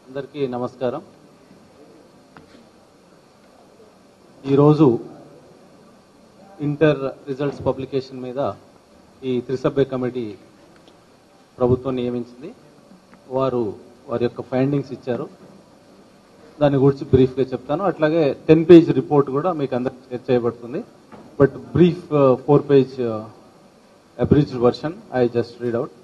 అందరికీ నమస్కారం ఈరోజు ఇంటర్ రిజల్ట్స్ పబ్లికేషన్ మీద ఈ త్రిసభ్య కమిటీ ప్రభుత్వం నియమించింది వారు వారి యొక్క ఫైండింగ్స్ ఇచ్చారు దాని గురించి బ్రీఫ్గా చెప్తాను అట్లాగే టెన్ పేజ్ రిపోర్ట్ కూడా మీకు అందరికి షేర్ చేయబడుతుంది but brief four page abridged version I just read out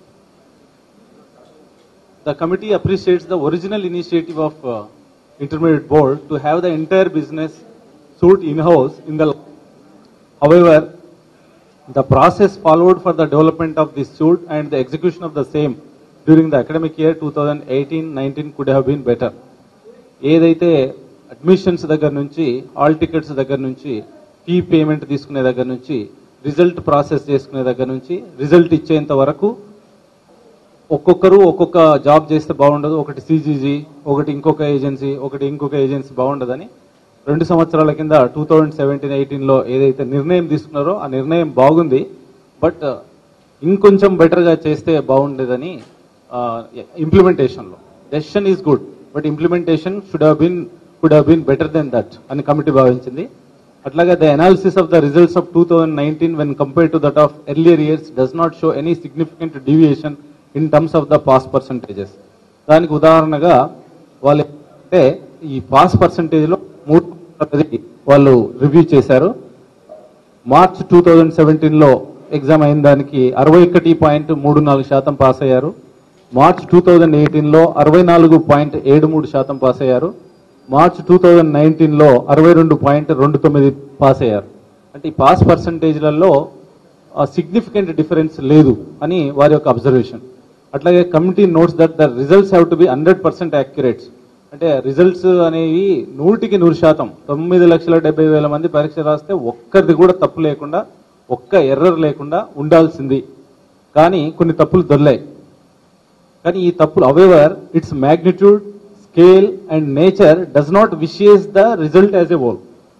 The committee appreciates the original initiative of uh, intermediate board to have the entire business suit in-house in the however the process followed for the development of this suit and the execution of the same during the academic year 2018-19 could have been better ఏదైతే admissions దగ్గర నుంచి all tickets దగ్గర నుంచి fee payment తీసుకునే దగ్గర నుంచి result process చేసుకునే దగ్గర నుంచి రిజల్ట్ ఇచ్చేంత వరకు ఒక్కొక్కరు ఒక్కొక్క జాబ్ చేస్తే బాగుండదు ఒకటి సిజీజీ ఒకటి ఇంకొక ఏజెన్సీ ఒకటి ఇంకొక ఏజెన్సీ బాగుండదని రెండు సంవత్సరాల కింద టూ థౌజండ్ సెవెంటీన్ ఎయిటీన్లో ఏదైతే నిర్ణయం తీసుకున్నారో ఆ నిర్ణయం బాగుంది బట్ ఇంకొంచెం బెటర్గా చేస్తే బాగుండేదని ఇంప్లిమెంటేషన్లో decision is good but implementation should have been could have been better then that అని కమిటీ భావించింది అట్లాగే the analysis of the results of two thousand nineteen when compare to that of earlier years does not show any significant deviation in terms of the pass percentages దానికి ఉదాహరణగా వాళ్ళు అంటే ఈ pass పర్సంటేజ్లో మూడు పద్ధతి వాళ్ళు రివ్యూ చేశారు మార్చ్ టూ థౌజండ్ సెవెంటీన్లో ఎగ్జామ్ అయిన దానికి అరవై ఒకటి పాయింట్ మూడు నాలుగు శాతం పాస్ అయ్యారు మార్చ్ టూ థౌజండ్ ఎయిటీన్లో అరవై నాలుగు పాయింట్ ఏడు మూడు శాతం పాస్ అయ్యారు మార్చ్ టూ థౌజండ్ నైన్టీన్లో అరవై రెండు పాయింట్ రెండు తొమ్మిది పాస్ అయ్యారు అంటే ఈ పాస్ పర్సంటేజ్లలో సిగ్నిఫికెంట్ డిఫరెన్స్ లేదు అని వారి యొక్క అబ్జర్వేషన్ అట్లాగే committee notes that the results have to be hundred percent accurates అంటే రిజల్ట్స్ అనేవి నూటికి నూరు శాతం తొమ్మిది లక్షల డెబ్బై వేల మంది పరీక్ష రాస్తే ఒక్కరిది కూడా తప్పు లేకుండా ఒక్క ఎర్రర్ లేకుండా ఉండాల్సింది కానీ కొన్ని తప్పులు దొర్లాయి కానీ ఈ తప్పులు however its magnitude scale and nature does not vicious the result as a whole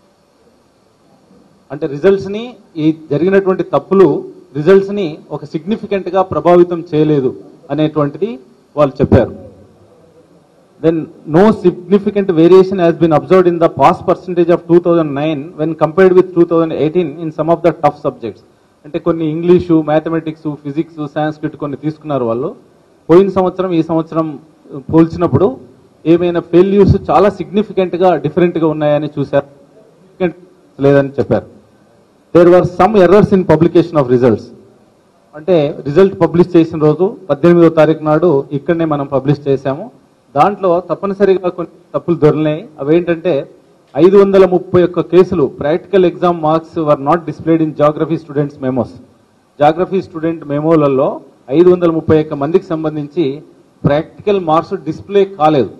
అంటే రిజల్ట్స్ ని ఈ జరిగినటువంటి తప్పులు రిజల్ట్స్ ని ఒక సిగ్నిఫికెంట్ గా ప్రభావితం చేయలేదు అనేటువంటిది వాళ్ళు చెప్పారు then no significant variation has been observed in the pass percentage of two thousand nine when compared with two thousand eighteen in some of the tough subjects అంటే కొన్ని ఇంగ్లీషు మ్యాథమెటిక్స్ ఫిజిక్స్ సాంస్క్రిట్ కొన్ని తీసుకున్నారు వాళ్ళు పోయిన సంవత్సరం ఈ సంవత్సరం పోల్చినప్పుడు ఏమైనా ఫెయిల్యూర్స్ చాలా సిగ్నిఫికెంట్ గా డిఫరెంట్ గా ఉన్నాయని చూశారు లేదని చెప్పారు there were some errors in publication of results అంటే రిజల్ట్ పబ్లిష్ చేసిన రోజు పద్దెనిమిదో తారీఖు నాడు ఇక్కడనే మనం పబ్లిష్ చేశాము దాంట్లో తప్పనిసరిగా కొన్ని తప్పులు దొరికినాయి అవేంటంటే ఐదు వందల ముప్పై ఒక్క కేసులు practical exam marks were not displayed in geography students memos geography student మెమోలలో ఐదు వందల ముప్పై ఒక్క మందికి సంబంధించి ప్రాక్టికల్ మార్క్స్ డిస్ప్లే కాలేదు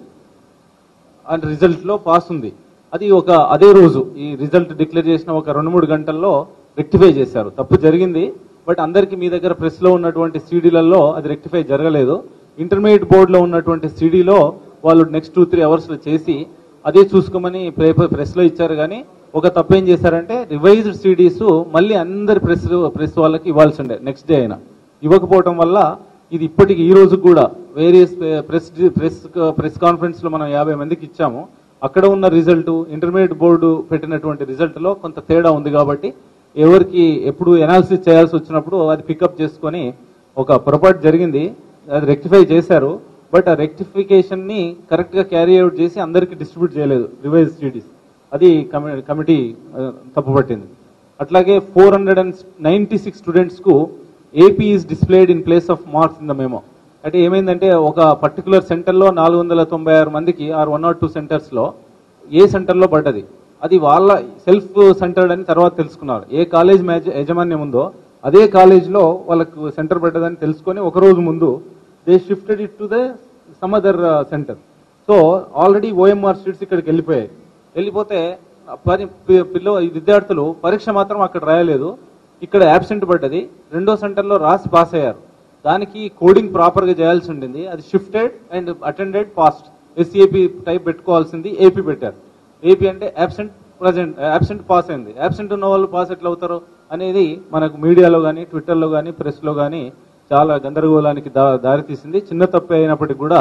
అండ్ రిజల్ట్ లో పాస్ ఉంది అది ఒక అదే రోజు ఈ రిజల్ట్ డిక్లేర్ చేసిన ఒక రెండు మూడు గంటల్లో రెక్టిఫై చేశారు తప్పు జరిగింది బట్ అందరికి మీ దగ్గర ప్రెస్ లో ఉన్నటువంటి సీడీలలో అది రెక్టిఫై జరగలేదు ఇంటర్మీడియట్ బోర్డులో ఉన్నటువంటి సీడీలో వాళ్ళు నెక్స్ట్ టూ త్రీ అవర్స్ లో చేసి అదే చూసుకోమని పేపర్ ప్రెస్ లో ఇచ్చారు కానీ ఒక తప్పు ఏం చేశారంటే రివైజ్డ్ సీడీస్ మళ్ళీ అందరి ప్రెస్ ప్రెస్ వాళ్ళకి ఇవ్వాల్సి ఉండే నెక్స్ట్ డే అయినా ఇవ్వకపోవటం వల్ల ఇది ఇప్పటికి ఈ రోజు కూడా various press press press conference లో మనం యాభై మందికి ఇచ్చాము అక్కడ ఉన్న రిజల్ట్ ఇంటర్మీడియట్ బోర్డు పెట్టినటువంటి రిజల్ట్ లో కొంత తేడా ఉంది కాబట్టి ఎవరికి ఎప్పుడు ఎనాలిసిస్ చేయాల్సి వచ్చినప్పుడు అది పికప్ చేసుకొని ఒక పొరపాటు జరిగింది అది రెక్టిఫై చేశారు బట్ ఆ రెక్టిఫికేషన్ ని కరెక్ట్ గా క్యారీ అవుట్ చేసి అందరికి డిస్ట్రిబ్యూట్ చేయలేదు రివైజ్ సిటీస్ అది కమి- కమిటీ ఆ, తప్పుపట్టింది అట్లాగే four hundred and ninety six students కు AP is displayed in place of marks in the memo అంటే ఏమైందంటే ఒక పర్టికులర్ సెంటర్లో నాలుగు వందల తొంభై ఆరు మందికి ఆర్ వన్ నాట్ టూ సెంటర్స్లో ఏ సెంటర్లో పడ్డది అది వాళ్ళ సెల్ఫ్ సెంటర్డ్ అని తర్వాత తెలుసుకున్నారు ఏ కాలేజ్ మేజ- యాజమాన్యం ఉందో అదే కాలేజ్లో వాళ్ళకు సెంటర్ పడ్డదని తెలుసుకొని ఒక రోజు ముందు they shifted it to the some other centre so already OMR sheets ఇక్కడికి వెళ్ళిపోయాయి వెళ్ళిపోతే ఆ పరి పి- పిల్ల విద్యార్థులు పరీక్ష మాత్రం అక్కడ రాయలేదు ఇక్కడ యాబ్సెంట్ పడ్డది రెండో సెంటర్లో రాసి పాస్ అయ్యారు దానికి కోడింగ్ ప్రాపర్గా చేయాల్సి ఉండింది అది shifted and attended past SAP type పెట్టుకోవాల్సింది ఏపీ పెట్టారు ఏపీ అంటే యాబ్సెంట్ ప్రజెంట్ యాబ్సెంట్ పాస్ అయింది యాబ్సెంట్ ఉన్న వాళ్ళు పాస్ ఎట్లా అవుతారు అనేది మనకు మీడియాలో కానీ ట్విట్టర్లో కానీ ప్రెస్లో కానీ చాలా గందరగోళానికి దా దారితీసింది చిన్న తప్పే అయినప్పటికీ కూడా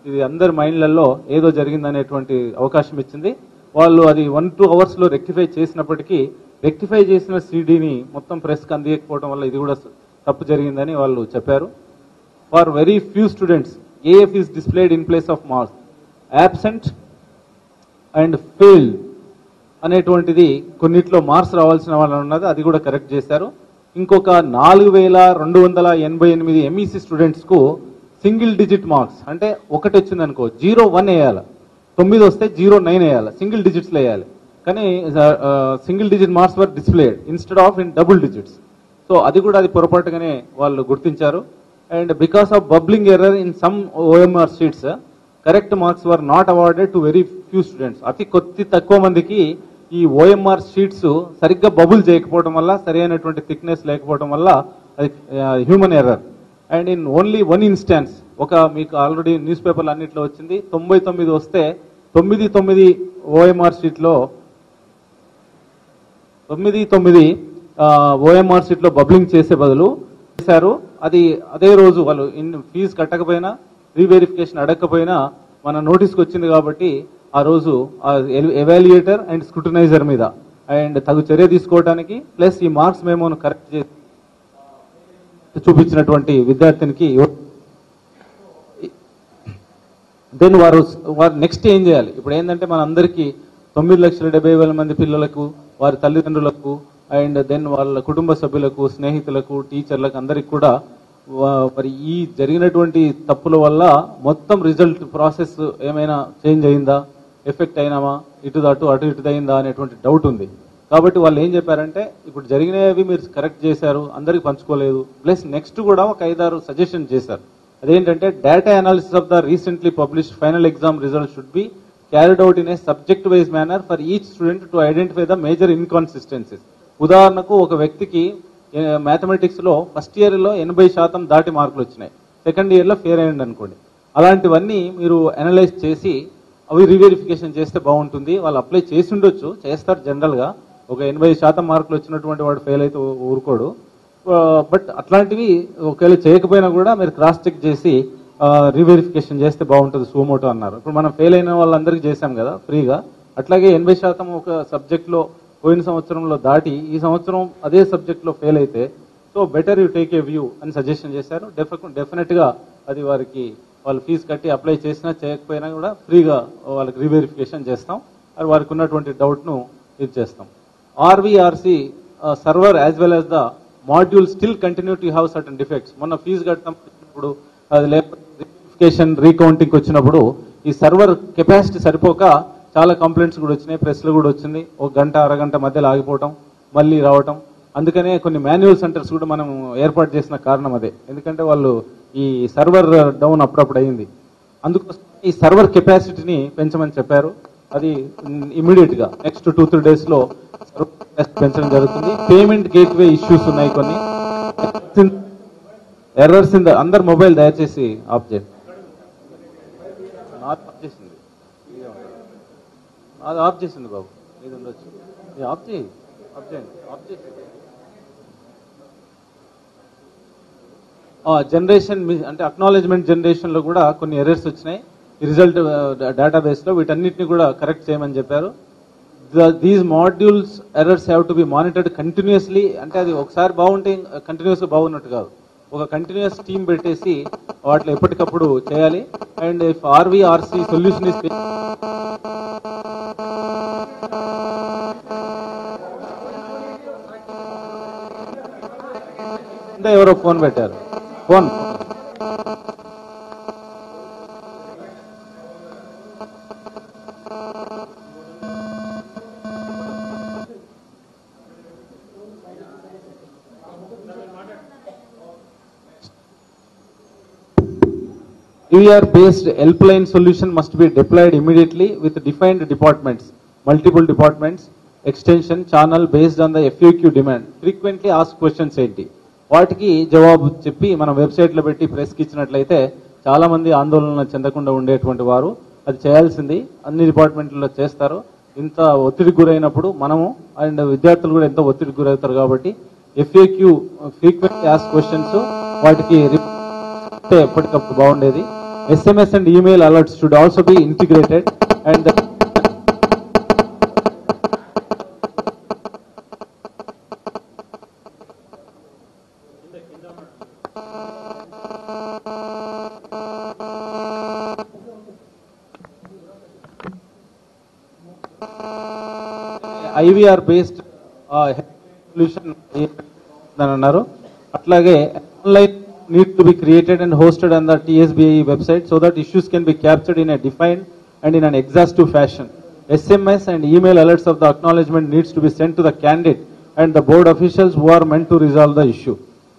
ఇది అందరి మైండ్లలో ఏదో జరిగిందనేటువంటి అవకాశం ఇచ్చింది వాళ్ళు అది వన్ టూ అవర్స్ లో రెక్టిఫై చేసినప్పటికీ రెక్టిఫై చేసిన సీడీని మొత్తం ప్రెస్ కి అందియకపోవడం వల్ల ఇది కూడా తప్పు జరిగిందని వాళ్ళు చెప్పారు for very few students AF is displayed in place of marks absent and fail అనేటువంటిది కొన్నిట్లో మార్క్స్ రావాల్సిన వాళ్ళు ఉన్నది అది కూడా కరెక్ట్ చేశారు ఇంకొక నాలుగు వేల రెండు వందల ఎనభై ఎనిమిది ఎంఈసీ స్టూడెంట్స్ కు సింగిల్ డిజిట్ మార్క్స్ అంటే ఒకటి వచ్చింది అనుకో జీరో వన్ వేయాలి తొమ్మిది వస్తే జీరో నైన్ వేయాలి సింగిల్ డిజిట్స్ వేయాలి కానీ single digit marks were displayed instead of in double digits so అది కూడా అది పొరపాటుగానే వాళ్ళు గుర్తించారు and because of bubbling error in some OMR sheets correct marks were not awarded to very few students అతి కొద్ది తక్కువ మందికి ఈ ఓఎంఆర్ షీట్స్ సరిగ్గా బబుల్ చేయకపోవడం వల్ల సరైనటువంటి థిక్నెస్ లేకపోవడం వల్ల అది human error and in only one instance ఒక మీకు ఆల్రెడీ న్యూస్ పేపర్లు అన్నింటిలో వచ్చింది తొంభై తొమ్మిది వస్తే తొమ్మిది తొమ్మిది ఓఎంఆర్ షీట్లో తొమ్మిది తొమ్మిది ఓఎంఆర్ షీట్ లో బబ్లింగ్ చేసే బదులు చేశారు అది అదే రోజు వాళ్ళు ఇన్ ఫీజు కట్టకపోయినా రీవెరిఫికేషన్ అడగకపోయినా మన నోటీస్కి వచ్చింది కాబట్టి ఆ రోజు ఎవాల్యుయేటర్ అండ్ స్క్రూటనైజర్ మీద అండ్ తగు చర్య తీసుకోవడానికి ప్లస్ ఈ మార్క్స్ మేమోను కరెక్ట్ చేసి చూపించినటువంటి విద్యార్థినికి దెన్ వారు వారు నెక్స్ట్ ఏం చేయాలి ఇప్పుడు ఏంటంటే మన అందరికీ తొమ్మిది లక్షల డెబ్బై వేల మంది పిల్లలకు వారి తల్లిదండ్రులకు అండ్ దెన్ వాళ్ళ కుటుంబ సభ్యులకు స్నేహితులకు టీచర్లకు అందరికి కూడా వా- మరి ఈ జరిగినటువంటి తప్పుల వల్ల మొత్తం రిజల్ట్ ప్రాసెస్ ఏమైనా చేంజ్ అయిందా ఎఫెక్ట్ అయినామా ఇటు అటు అటు ఇటు అయిందా అనేటువంటి డౌట్ ఉంది కాబట్టి వాళ్ళు ఏం చెప్పారంటే ఇప్పుడు జరిగినవి మీరు కరెక్ట్ చేశారు అందరికి పంచుకోలేదు ప్లస్ నెక్స్ట్ కూడా ఒక ఐదారు సజెషన్ చేశారు అదేంటంటే data analysis of the recently publish final exam result should be carried out in a subject wise manner for each student to identify the major inconsistencies ఉదాహరణకు ఒక వ్యక్తికి మ్యాథమెటిక్స్ లో ఫస్ట్ ఇయర్ లో ఎనభై శాతం దాటి మార్కులు వచ్చినాయి సెకండ్ ఇయర్ లో ఫెయిర్ అయ్యండి అనుకోండి అలాంటివన్నీ మీరు అనలైజ్ చేసి అవి రీవెరిఫికేషన్ చేస్తే బాగుంటుంది వాళ్ళు అప్లై చేసి ఉండొచ్చు చేస్తారు జనరల్ గా ఒక ఎనభై శాతం మార్కులు వచ్చినటువంటి వాడు ఫెయిల్ అయితే ఊ- ఊరుకోడు బట్ అట్లాంటివి ఒకవేళ చేయకపోయినా కూడా మీరు క్రాస్ చెక్ చేసి రీవెరిఫికేషన్ చేస్తే బాగుంటుంది సోమోటో అన్నారు ఇప్పుడు మనం ఫెయిల్ అయిన వాళ్ళందరికీ చేశాం కదా ఫ్రీగా అట్లాగే ఎనభై శాతం ఒక సబ్జెక్ట్ లో పోయిన సంవత్సరంలో దాటి ఈ సంవత్సరం అదే సబ్జెక్ట్ లో ఫెయిల్ అయితే so better you take a view అని సజెషన్ చేశారు డెఫినెట్ గా అది వారికి వాళ్ళు ఫీజు కట్టి అప్లై చేసినా చేయకపోయినా కూడా ఫ్రీగా వాళ్ళకి రీవెరిఫికేషన్ చేస్తాం అది వారికి ఉన్నటువంటి డౌట్ ను ఇది చేస్తాం RVRC server as well as the module still continue to have certain defects మొన్న ఫీజు కట్టినప్పుడు అది లేకపోతే రీవెరిఫికేషన్ రీకౌంటింగ్ వచ్చినప్పుడు ఈ సర్వర్ కెపాసిటీ సరిపోక చాలా కంప్లైంట్స్ కూడా వచ్చినాయి ప్రెస్లో కూడా వచ్చింది ఒక గంట అరగంట మధ్యలో ఆగిపోవటం మళ్ళీ రావటం అందుకనే కొన్ని మాన్యువల్ సెంటర్స్ కూడా మనం ఏర్పాటు చేసిన కారణం అదే ఎందుకంటే వాళ్ళు ఈ సర్వర్ డౌన్ అప్పుడప్పుడు అయింది అందుకోసం ఈ సర్వర్ కెపాసిటీని పెంచమని చెప్పారు అది ఇమీడియట్ గా నెక్స్ట్ టూ త్రీ డేస్ లో server capacity పెంచడం జరుగుతుంది పేమెంట్ గేట్వే ఇష్యూస్ ఉన్నాయి కొన్ని ఎర్రర్స్ ఇన్ ద అందరు మొబైల్ దయచేసి ఆఫ్ చేయండి నాది ఆఫ్ చేసింది అది ఆఫ్ చేసింది బాబు ఇది ఉండొచ్చు ఇది ఆఫ్ చేయి ఆఫ్ చేయండి ఆఫ్ చేసి జనరేషన్ అంటే అక్నాలెడ్జ్మెంట్ జనరేషన్ లో కూడా కొన్ని ఎర్రర్స్ వచ్చినాయి రిజల్ట్ డేటాబేస్ లో వీటన్నిటిని కూడా కరెక్ట్ చేయమని చెప్పారు these modules errors have to be monitored continuously అంటే అది ఒకసారి బాగుంటే కంటిన్యూస్ గా బాగున్నట్టు కాదు ఒక కంటిన్యూస్ టీమ్ పెట్టేసి వాటిలో ఎప్పటికప్పుడు చేయాలి and if RV RC solution is అంటే ఎవరో ఫోన్ పెట్టారు phone ER based helpline solution must be deployed immediately with defined departments, multiple departments, extension, channel based on the FAQ demand. Frequently asked questions ఏంటి వాటికి జవాబు చెప్పి మనం website లో పెట్టి ప్రెస్ కి ఇచ్చినట్లయితే చాలా మంది ఆందోళన చెందకుండా ఉండేటువంటి వారు అది చేయాల్సింది అన్ని డిపార్ట్మెంట్లలో చేస్తారు ఇంత ఒత్తిడికి గురైనప్పుడు మనము అండ్ విద్యార్థులు కూడా ఎంతో ఒత్తిడికి గురవుతారు కాబట్టి ఎఫ్ఏక్యూ ఫ్రీక్వెంట్ ఆస్ క్వశ్చన్స్ వాటికి రి- అంటే ఎప్పటికప్పుడు బాగుండేది SMS and email alerts should also be integrated and the IVR based solution అని అన్నారు అట్లాగే online need to be created and hosted on the TSBI website so that issues can be captured in a defined and in an exhaustive fashion SMS and email alerts of the acknowledgement needs to be sent to the candidate and the board officials who are meant to resolve the issue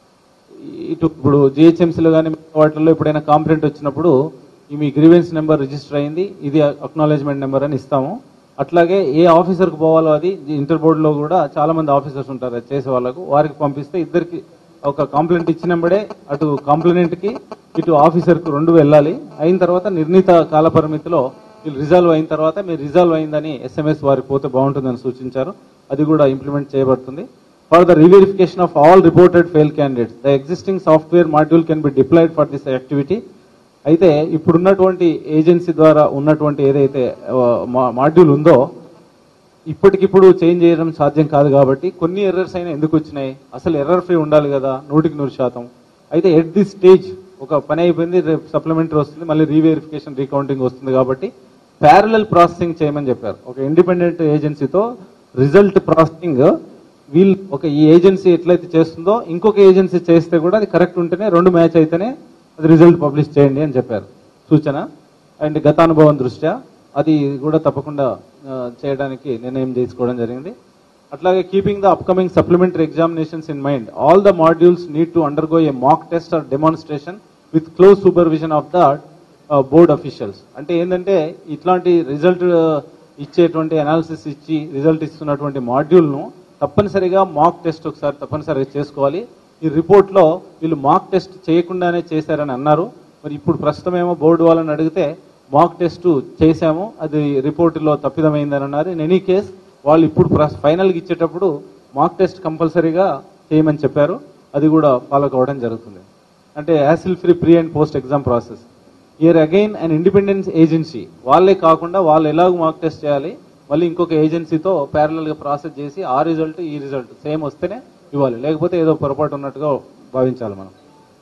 ఇటు ఇప్పుడు జిహెచ్ఎంసీలో కానీ వాటిల్లో ఎప్పుడైనా complaint వచ్చినప్పుడు ఈ మీ grievance number register అయింది ఇది acknowledgement number అని ఇస్తాము అట్లాగే ఏ ఆఫీసర్కి పోవాలో అది ఇంటర్ బోర్డులో కూడా చాలా మంది ఆఫీసర్స్ ఉంటారు అది చేసే వాళ్ళకు వారికి పంపిస్తే ఇద్దరికి ఒక కాంప్లైంట్ ఇచ్చినప్పుడే అటు కాంప్లైంట్ కి ఇటు ఆఫీసర్ కు రెండు వెళ్ళాలి అయిన తర్వాత నిర్ణీత కాల పరిమితిలో వీళ్ళు రిజాల్వ్ అయిన తర్వాత మీరు రిజాల్వ్ అయిందని ఎస్ఎంఎస్ వారికి పోతే బాగుంటుందని సూచించారు అది కూడా ఇంప్లిమెంట్ చేయబడుతుంది for the reverification of all reported fail candidates the existing software module can be deployed for this activity అయితే ఇప్పుడున్నటువంటి ఏజెన్సీ ద్వారా ఉన్నటువంటి ఏదైతే మాడ్యూల్ ఉందో ఇప్పటికిప్పుడు చేంజ్ చేయడం సాధ్యం కాదు కాబట్టి కొన్ని ఎర్రర్స్ అయినా ఎందుకు వచ్చినాయి అసలు ఎర్రర్ ఫ్రీ ఉండాలి కదా నూటికి నూరు శాతం అయితే ఎట్ ది స్టేజ్ ఒక పని అయిపోయింది రేపు సప్లిమెంటరీ వస్తుంది మళ్ళీ రీవెరిఫికేషన్ రీకౌంటింగ్ వస్తుంది కాబట్టి ప్యారలల్ ప్రాసెసింగ్ చేయమని చెప్పారు ఒక ఇండిపెండెంట్ ఏజెన్సీతో రిజల్ట్ ప్రాసెసింగ్ వీళ్ళు ఒక ఈ ఏజెన్సీ ఎట్లయితే చేస్తుందో ఇంకొక ఏజెన్సీ చేస్తే కూడా అది కరెక్ట్ ఉంటేనే రెండు మ్యాచ్ అయితేనే అది రిజల్ట్ పబ్లిష్ చేయండి అని చెప్పారు సూచన అండ్ గతానుభవం దృష్ట్యా అది కూడా తప్పకుండా ఆ, చేయడానికి నిర్ణయం తీసుకోవడం జరిగింది అట్లాగే keeping the upcoming supplementary examinations in mind all the modules need to undergo a mock test or demonstration with close supervision of the board officials అంటే ఏంటంటే ఇట్లాంటి రిజల్ట్ ఇచ్చేటువంటి అనాలిసిస్ ఇచ్చి రిజల్ట్ ఇస్తున్నటువంటి మాడ్యూల్ను తప్పనిసరిగా మాక్ టెస్ట్ ఒకసారి తప్పనిసరిగా చేసుకోవాలి ఈ రిపోర్ట్లో వీళ్ళు మాక్ టెస్ట్ చేయకుండానే చేశారని అన్నారు మరి ఇప్పుడు ప్రస్తుతం ఏమో బోర్డు వాళ్ళని అడిగితే మాక్ టెస్ట్ చేశాము అది రిపోర్టులో తప్పిదమైందని అన్నారు ఇన్ ఎనీ కేస్ వాళ్ళు ఇప్పుడు ఫైనల్గా ఇచ్చేటప్పుడు మాక్ టెస్ట్ కంపల్సరీగా చేయమని చెప్పారు అది కూడా ఫాలో కావడం జరుగుతుంది అంటే hassle free pre and post exam process year again and independence agency వాళ్ళే కాకుండా వాళ్ళు ఎలాగో మాక్ టెస్ట్ చేయాలి మళ్ళీ ఇంకొక ఏజెన్సీతో ప్యారలల్ గా ప్రాసెస్ చేసి ఆ రిజల్ట్ ఈ రిజల్ట్ సేమ్ వస్తేనే ఇవ్వాలి లేకపోతే ఏదో పొరపాటు ఉన్నట్టుగా భావించాలి మనం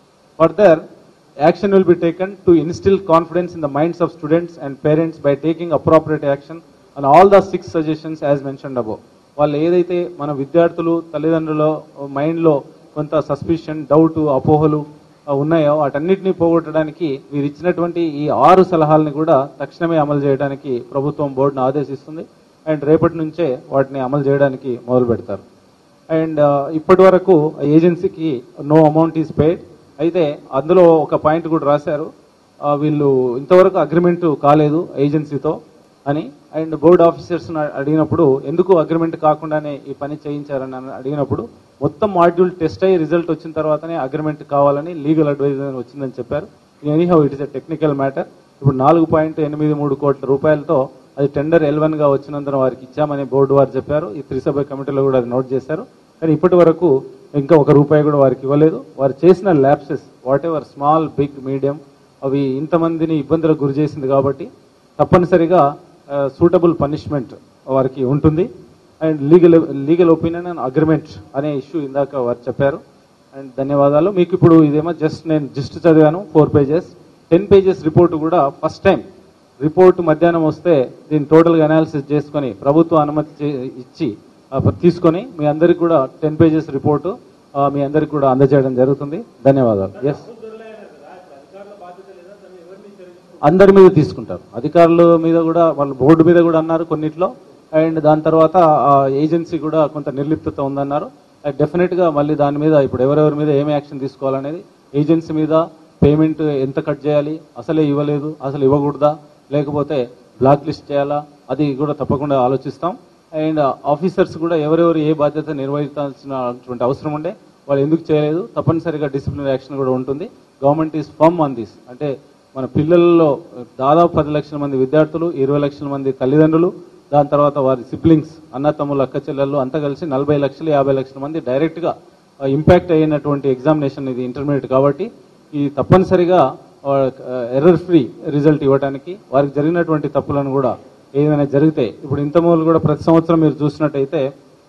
further action will be taken to instil confidence in the minds of students and parents by taking appropriate action and all the six suggestions as mention above వాళ్ళు ఏదైతే మన విద్యార్థులు తల్లిదండ్రుల మైండ్లో కొంత సస్పిషన్ డౌట్ అపోహలు ఆ, ఉన్నాయో వాటన్నిటిని పోగొట్టడానికి మీరు ఇచ్చినటువంటి ఈ ఆరు సలహాలని కూడా తక్షణమే అమలు చేయడానికి ప్రభుత్వం బోర్డును ఆదేశిస్తుంది అండ్ రేపటి నుంచే వాటిని అమలు చేయడానికి మొదలు పెడతారు అండ్ ఇప్పటి వరకు ఏజెన్సీకి నో అమౌంట్ ఈస్ పేడ్ అయితే అందులో ఒక పాయింట్ కూడా రాశారు ఆ, వీళ్ళు ఇంతవరకు అగ్రిమెంట్ కాలేదు ఏజెన్సీతో అని అండ్ బోర్డ్ ఆఫీసర్స్ అడిగినప్పుడు ఎందుకు అగ్రిమెంట్ కాకుండానే ఈ పని చేయించారని అని అడిగినప్పుడు మొత్తం మాడ్యూల్ టెస్ట్ అయ్యి రిజల్ట్ వచ్చిన తర్వాతనే అగ్రిమెంట్ కావాలని లీగల్ అడ్వైజర్ వచ్చిందని చెప్పారు anyhow it is a technical matter ఇప్పుడు నాలుగు పాయింట్ ఎనిమిది మూడు కోట్ల రూపాయలతో అది టెండర్ ఎల్వన్ గా వచ్చినందున వారికి ఇచ్చామని బోర్డు వారు చెప్పారు ఈ త్రిసభ్య కమిటీలో కూడా అది నోట్ చేశారు కానీ ఇప్పటి వరకు ఇంకా ఒక రూపాయి కూడా వారికి ఇవ్వలేదు వారు చేసిన lapses whatever small big medium అవి ఇంతమందిని ఇబ్బందులకు గురి చేసింది కాబట్టి తప్పనిసరిగా సూటబుల్ పనిష్మెంట్ వారికి ఉంటుంది and legal legal opinion and agreement అనే ఇష్యూ ఇందాక వారు చెప్పారు అండ్ ధన్యవాదాలు మీకు ఇప్పుడు ఇదేమో జస్ట్ నేను జస్ట్ చదివాను four pages ten pages report కూడా ఫస్ట్ టైం రిపోర్ట్ మధ్యాహ్నం వస్తే దీన్ని టోటల్గా అనాలిసిస్ చేసుకొని ప్రభుత్వం అనుమతి చే- ఇచ్చి ఆ, తీసుకొని మీ అందరికి కూడా టెన్ పేజెస్ రిపోర్టు ఆ, మీ అందరికి కూడా అందజేయడం జరుగుతుంది ధన్యవాదాలు ఎస్ అందరి మీద తీసుకుంటారు అధికారుల మీద కూడా వాళ్ళ బోర్డు మీద కూడా అన్నారు కొన్నిట్లో అండ్ దాని తర్వాత ఆ ఏజెన్సీ కూడా కొంత నిర్లిప్తత ఉందన్నారు డెఫినెట్ గా మళ్ళీ దాని మీద ఇప్పుడు ఎవరెవరి మీద ఏమి యాక్షన్ తీసుకోవాలనేది ఏజెన్సీ మీద పేమెంట్ ఎంత కట్ చేయాలి అసలే ఇవ్వలేదు అసలు ఇవ్వకూడదా లేకపోతే బ్లాక్ లిస్ట్ చేయాలా అది కూడా తప్పకుండా ఆలోచిస్తాం అండ్ ఆఫీసర్స్ కూడా ఎవరెవరు ఏ బాధ్యత నిర్వహించాల్సినటువంటి అవసరం ఉండే వాళ్ళు ఎందుకు చేయలేదు తప్పనిసరిగా డిసిప్లినరీ యాక్షన్ కూడా ఉంటుంది government is firm on this అంటే మన పిల్లల్లో దాదాపు పది లక్షల మంది విద్యార్థులు ఇరవై లక్షల మంది తల్లిదండ్రులు దాని తర్వాత వారి సిబ్లింగ్స్ అన్న తమ్ముళ్ళు అక్క చెల్లెళ్ళు అంతా కలిసి నలభై లక్షలు యాభై లక్షల మంది డైరెక్ట్ గా ఇంపాక్ట్ అయినటువంటి ఎగ్జామినేషన్ ఇది ఇంటర్మీడియట్ కాబట్టి ఈ తప్పనిసరిగా ఎర్రర్ ఫ్రీ రిజల్ట్ ఇవ్వడానికి వారికి జరిగినటువంటి తప్పులను కూడా ఏదైనా జరిగితే ఇప్పుడు ఇంతమూలు కూడా ప్రతి సంవత్సరం మీరు చూసినట్టయితే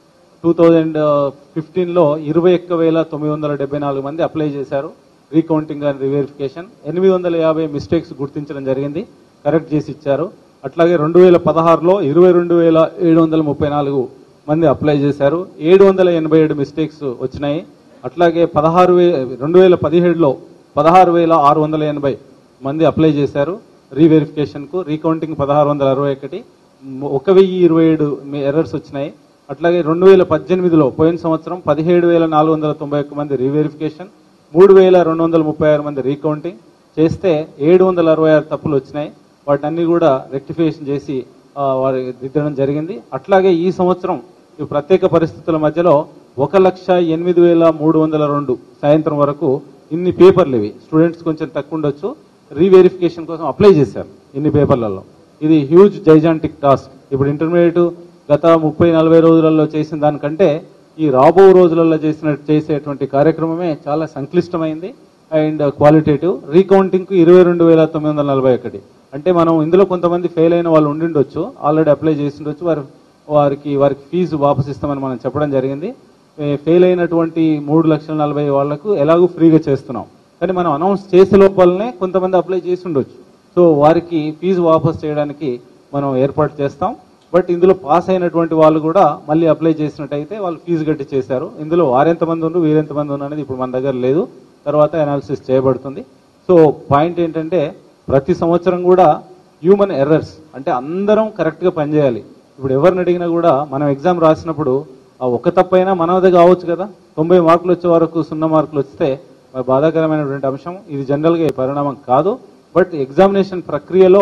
టూ థౌజండ్ ఫిఫ్టీన్లో ఇరవై ఒక్క వేల తొమ్మిది వందల డెబ్బై నాలుగు మంది అప్లై చేశారు రీకౌంటింగ్ అండ్ రివెరిఫికేషన్ ఎనిమిది వందల యాభై మిస్టేక్స్ గుర్తించడం జరిగింది కరెక్ట్ చేసి ఇచ్చారు అట్లాగే రెండు వేల పదహారులో ఇరవై రెండు వేల ఏడు వందల ముప్పై నాలుగు మంది అప్లై చేశారు ఏడు వందల ఎనభై ఏడు మిస్టేక్స్ వచ్చినాయి అట్లాగే పదహారు వే రెండు వేల పదిహేడులో పదహారు వేల ఆరు వందల ఎనభై మంది అప్లై చేశారు రీవెరిఫికేషన్కు రీకౌంటింగ్ పదహారు వందల అరవై ఒకటి మ్, ఒక వెయ్యి ఇరవై ఏడు ఎర్రర్స్ వచ్చినాయి అట్లాగే రెండు వేల పద్దెనిమిదిలో పోయిన సంవత్సరం పదిహేడు వేల నాలుగు వందల తొంభై ఒక్క మంది రీవెరిఫికేషన్ మూడు వేల రెండు వందల ముప్పై ఆరు మంది రీకౌంటింగ్ చేస్తే ఏడు వందల అరవై ఆరు తప్పులు వచ్చినాయి వాటన్ని కూడా రెక్టిఫికేషన్ చేసి ఆ, వారి దిద్దడం జరిగింది అట్లాగే ఈ సంవత్సరం ఈ ప్రత్యేక పరిస్థితుల మధ్యలో ఒక లక్ష ఎనిమిది వేల మూడు వందల రెండు సాయంత్రం వరకు ఇన్ని పేపర్లు ఇవి స్టూడెంట్స్ కొంచెం తక్కువ ఉండొచ్చు రీవెరిఫికేషన్ కోసం అప్లై చేశారు ఇన్ని పేపర్లలో ఇది హ్యూజ్ జైజాంటిక్ టాస్క్ ఇప్పుడు ఇంటర్మీడియట్ గత ముప్పై నలభై రోజులలో చేసిన దానికంటే ఈ రాబో రోజులలో చేసిన చేసేటువంటి కార్యక్రమమే చాలా సంక్లిష్టమైంది అండ్ క్వాలిటేటివ్ రీకౌంటింగ్ కు ఇరవై రెండు వేల తొమ్మిది వందల నలభై ఒకటి అంటే మనం ఇందులో కొంతమంది ఫెయిల్ అయిన వాళ్ళు ఉండిండొచ్చు ఆల్రెడీ అప్లై చేసిండొచ్చు వారి వారికి వారికి ఫీజు వాపస్ ఇస్తామని మనం చెప్పడం జరిగింది ఫెయిల్ అయినటువంటి మూడు లక్షల నలభై వాళ్లకు ఎలాగూ ఫ్రీగా చేస్తున్నాం కానీ మనం అనౌన్స్ చేసే లోపలనే కొంతమంది అప్లై చేసి ఉండొచ్చు సో వారికి ఫీజు వాపస్ చేయడానికి మనం ఏర్పాటు చేస్తాం బట్ ఇందులో పాస్ అయినటువంటి వాళ్ళు కూడా మళ్ళీ అప్లై చేసినట్టయితే వాళ్ళు ఫీజు కట్టి చేశారు ఇందులో వారెంతమంది ఉన్నారు వీరెంతమంది ఉన్నారు అనేది ఇప్పుడు మన దగ్గర లేదు తర్వాత అనాలిసిస్ చేయబడుతుంది సో పాయింట్ ఏంటంటే ప్రతి సంవత్సరం కూడా హ్యూమన్ ఎర్రర్స్ అంటే అందరం కరెక్ట్గా పనిచేయాలి ఇప్పుడు ఎవరిని అడిగినా కూడా మనం ఎగ్జామ్ రాసినప్పుడు ఆ ఒక్క తప్పైనా మనదే కావచ్చు కదా తొంభై మార్కులు వచ్చే వరకు సున్నా మార్కులు వస్తే మరి బాధాకరమైనటువంటి అంశం ఇది జనరల్గా ఈ పరిణామం కాదు బట్ ఎగ్జామినేషన్ ప్రక్రియలో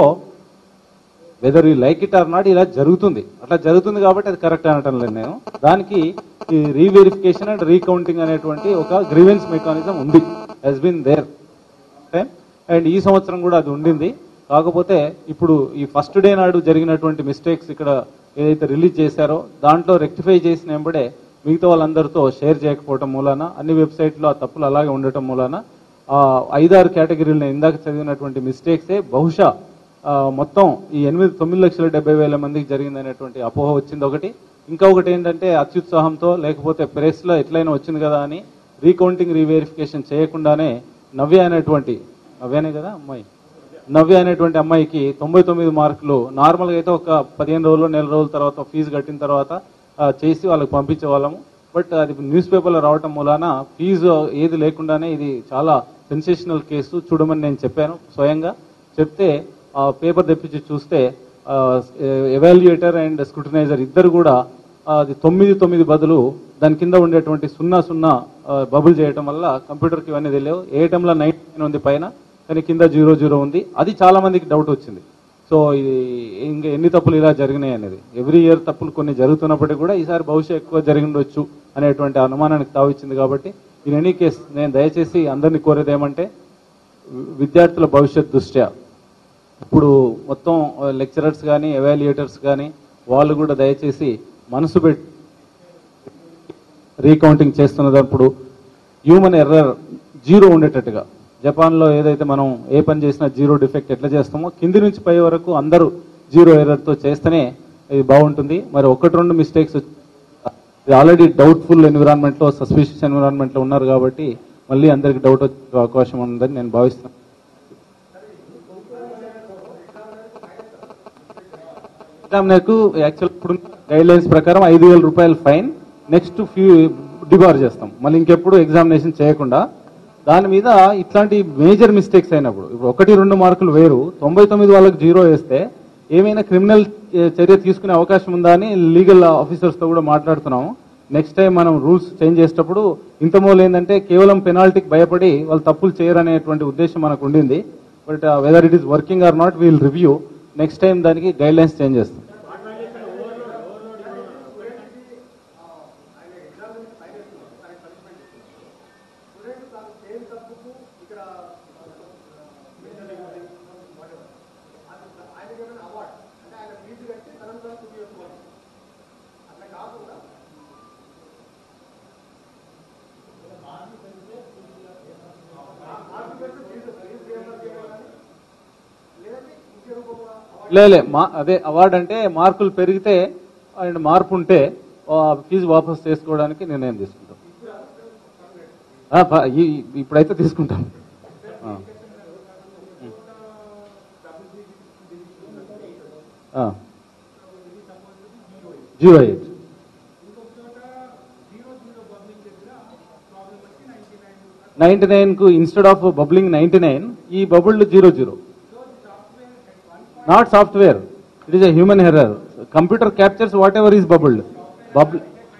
whether you like it or not ఇలా జరుగుతుంది అట్లా జరుగుతుంది కాబట్టి అది కరెక్ట్ అనటం లేదు నేను దానికి ఈ రీవెరిఫికేషన్ అండ్ రీకౌంటింగ్ అనేటువంటి ఒక గ్రీవెన్స్ మెకానిజం ఉంది హెస్ బిన్ దేర్ అండ్ ఈ సంవత్సరం కూడా అది ఉండింది కాకపోతే ఇప్పుడు ఈ ఫస్ట్ డే నాడు జరిగినటువంటి మిస్టేక్స్ ఇక్కడ ఏదైతే రిలీజ్ చేశారో దాంట్లో రెక్టిఫై చేసిన వెంబడే మిగతా వాళ్ళందరితో షేర్ చేయకపోవటం మూలాన అన్ని వెబ్సైట్లో ఆ తప్పులు అలాగే ఉండటం మూలాన ఆ ఐదారు కేటగిరీలను ఇందాక చదివినటువంటి మిస్టేక్సే బహుశా ఆ, మొత్తం ఈ ఎనిమిది తొమ్మిది లక్షల డెబ్బై వేల మందికి జరిగిందనేటువంటి అపోహ వచ్చింది ఒకటి ఇంకా ఒకటి ఏంటంటే అత్యుత్సాహంతో లేకపోతే ప్రెస్లో ఎట్లయినా వచ్చింది కదా అని రీకౌంటింగ్ రీవెరిఫికేషన్ చేయకుండానే నవ్య అనేటువంటి నవ్యనే కదా అమ్మాయి నవ్య అనేటువంటి అమ్మాయికి తొంభై తొమ్మిది మార్కులు నార్మల్గా అయితే ఒక పదిహేను రోజులు నెల రోజుల తర్వాత ఫీజు కట్టిన తర్వాత ఆ, చేసి వాళ్ళకి పంపించే వాళ్ళము బట్ అది న్యూస్ పేపర్లో రావటం మూలాన ఫీజు ఏది లేకుండానే ఇది చాలా సెన్సేషనల్ కేసు చూడమని నేను చెప్పాను స్వయంగా చెప్తే ఆ పేపర్ తెప్పించి చూస్తే ఎవాల్యుయేటర్ అండ్ స్క్రూటినైజర్ ఇద్దరు కూడా ఆ, అది తొమ్మిది తొమ్మిది బదులు దాని కింద ఉండేటువంటి సున్నా సున్నా బబుల్ చేయటం వల్ల కంప్యూటర్కి ఇవన్నీ తెలియవు ఏటంలో నైన్ ఉంది పైన కానీ కింద జీరో జీరో ఉంది అది చాలా మందికి డౌట్ వచ్చింది సో ఇది ఇంకా ఎన్ని తప్పులు ఇలా జరిగినాయి అనేది ఎవ్రీ ఇయర్ తప్పులు కొన్ని జరుగుతున్నప్పటికీ కూడా ఈసారి బహుశా ఎక్కువ జరిగిండొచ్చు అనేటువంటి అనుమానానికి తావిచ్చింది కాబట్టి ఇన్ ఎనీ కేస్ నేను దయచేసి అందరినీ కోరేది ఏమంటే వి- విద్యార్థుల భవిష్యత్ దృష్ట్యా ఇప్పుడు మొత్తం లెక్చరర్స్ కానీ ఎవాల్యుయేటర్స్ కానీ వాళ్ళు కూడా దయచేసి మనసు పెట్టి రీకౌంటింగ్ చేస్తున్నప్పుడు హ్యూమన్ ఎర్రర్ జీరో ఉండేటట్టుగా జపాన్లో ఏదైతే మనం ఏ పని చేసినా జీరో డిఫెక్ట్ ఎట్లా చేస్తామో కింది నుంచి పై వరకు అందరూ జీరో ఎర్రర్తో చేస్తేనే ఇది బాగుంటుంది మరి ఒకటి రెండు మిస్టేక్స్ ఇది ఆల్రెడీ డౌట్ఫుల్ ఎన్విరాన్మెంట్లో సస్పిషియస్ ఎన్విరాన్మెంట్లో ఉన్నారు కాబట్టి మళ్ళీ అందరికి డౌట్ వచ్చే అవకాశం ఉందని నేను భావిస్తాను ఎగ్జామినర్కు యాక్చువల్ ఇప్పుడు గైడ్ లైన్స్ ప్రకారం ఐదు వేల రూపాయలు ఫైన్ నెక్స్ట్ ఫ్యూ డిబార్ చేస్తాం మళ్ళీ ఇంకెప్పుడు ఎగ్జామినేషన్ చేయకుండా దాని మీద ఇట్లాంటి మేజర్ మిస్టేక్స్ అయినప్పుడు ఇప్పుడు ఒకటి రెండు మార్కులు వేరు తొంభై తొమ్మిది వాళ్ళకి జీరో వేస్తే ఏమైనా క్రిమినల్ చర్య తీసుకునే అవకాశం ఉందా అని లీగల్ ఆఫీసర్స్తో కూడా మాట్లాడుతున్నాము నెక్స్ట్ టైం మనం రూల్స్ చేంజ్ చేసేటప్పుడు ఇంత మూలు ఏంటంటే కేవలం పెనాల్టీకి భయపడి వాళ్ళు తప్పులు చేయరనేటువంటి ఉద్దేశం మనకు ఉండింది but whether it is working or not we'll review next time దానికి గైడ్ లైన్స్ చేంజ్ చేస్తాం లేలే మా అదే అవార్డు అంటే మార్కులు పెరిగితే అండ్ మార్పు ఉంటే ఆ ఫీజు వాపస్ చేసుకోవడానికి నిర్ణయం తీసుకుంటాం ఆ, ప- ఈ- ఇప్పుడైతే తీసుకుంటాం ఆ. ఆ. జీరో ఎయిట్ నైన్టీ నైన్ కు instead of bubbling ninety nine ఈ bubble zero zero not software it is a human error computer captures whatever is bubbled bubble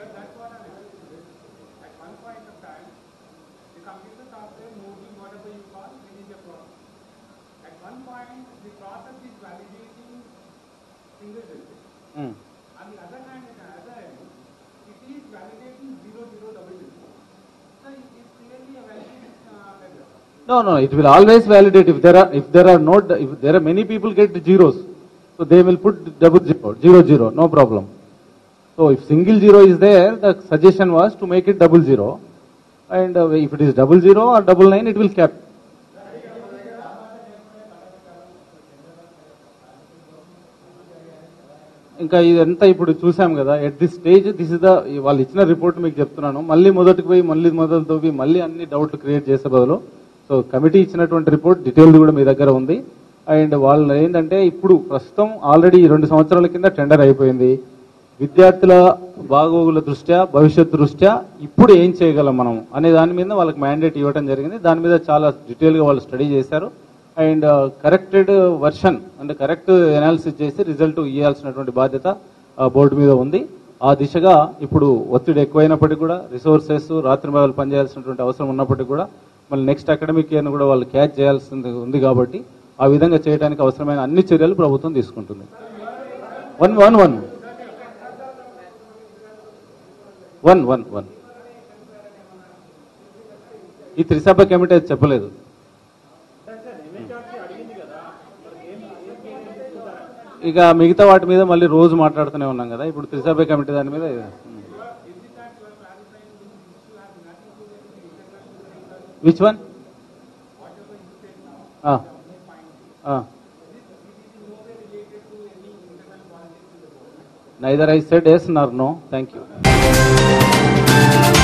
At one point, the process is validating single digit. On the other hand, at the other end, it is validating zero zero double digit. So it is clearly a validation uh, error. No, no, it will always validate if there are if there are not if there are many people get zeros, so they will put double zero, zero zero, no problem. So if single zero is there, the suggestion was to make it double zero, and uh, if it is double zero or double nine, it will cap. ఇంకా ఇదంతా ఇప్పుడు చూసాం కదా at this stage this is the వాళ్ళు ఇచ్చిన report మీకు చెప్తున్నాను మళ్ళీ మొదటికి పోయి మళ్ళీ మొదలు తవ్వి మళ్ళీ అన్ని డౌట్లు క్రియేట్ చేసే బదులు సో కమిటీ ఇచ్చినటువంటి రిపోర్ట్ డీటెయిల్డ్ కూడా మీ దగ్గర ఉంది అండ్ వాళ్ళు ఏంటంటే ఇప్పుడు ప్రస్తుతం ఆల్రెడీ రెండు సంవత్సరాల కింద టెండర్ అయిపోయింది విద్యార్థుల బాగోగుల దృష్ట్యా భవిష్యత్ దృష్ట్యా ఇప్పుడు ఏం చేయగలం మనం అనే దాని మీద వాళ్ళకి మ్యాండేట్ ఇవ్వడం జరిగింది దాని మీద చాలా డీటెయిల్గా వాళ్ళు స్టడీ చేశారు అండ్ కరెక్టెడ్ వర్షన్ అంటే కరెక్ట్ ఎనాలిసిస్ చేసి రిజల్ట్ ఇవ్వాల్సినటువంటి బాధ్యత బోర్డు మీద ఉంది ఆ దిశగా ఇప్పుడు ఒత్తిడి ఎక్కువైనప్పటికీ కూడా రిసోర్సెస్ రాత్రి మగలు పనిచేయాల్సినటువంటి అవసరం ఉన్నప్పటికీ కూడా మళ్ళీ నెక్స్ట్ అకాడమిక్ ఇయర్ను కూడా వాళ్ళు క్యాచ్ చేయాల్సింది ఉంది కాబట్టి ఆ విధంగా చేయడానికి అవసరమైన అన్ని చర్యలు ప్రభుత్వం తీసుకుంటుంది one one one one one one ఈ త్రిసభ కమిటీ అది చెప్పలేదు ఇక మిగతా వాటి మీద మళ్ళీ రోజు మాట్లాడుతూనే ఉన్నాం కదా ఇప్పుడు త్రిసభ్య కమిటీ దాని మీద which one neither I said yes nor no thank you